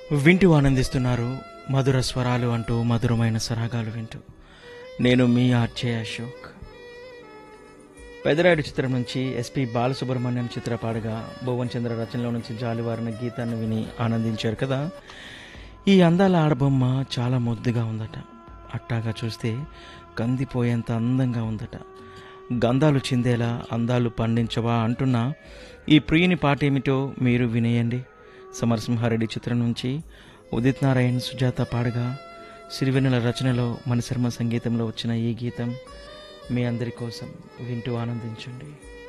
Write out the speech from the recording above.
వింటూ ఆనందిస్తున్నారు మధుర స్వరాలు అంటూ మధురమైన సరాగాలు వింటూ నేను మీ ఆర్జే అశోక్ పెదరాయుడు చిత్రం నుంచి ఎస్పి బాలసుబ్రహ్మణ్యం చిత్ర పాడగా భువన్ చంద్ర రచనలో నుంచి జాలివారిన గీతాన్ని విని ఆనందించారు కదా ఈ అందాల ఆడబొమ్మ చాలా ముద్దుగా ఉందట అట్టాగా చూస్తే కందిపోయేంత అందంగా ఉందట గంధాలు చిందేలా అందాలు పండించవా అంటున్న ఈ ప్రియుని పాట ఏమిటో మీరు వినేయండి సమరసింహారెడ్డి చిత్రం నుంచి ఉదిత్ నారాయణ్ సుజాత పాడగా సిరివెన్నెల రచనలో మణిశర్మ సంగీతంలో వచ్చిన ఈ గీతం మీ అందరి కోసం వింటూ ఆనందించండి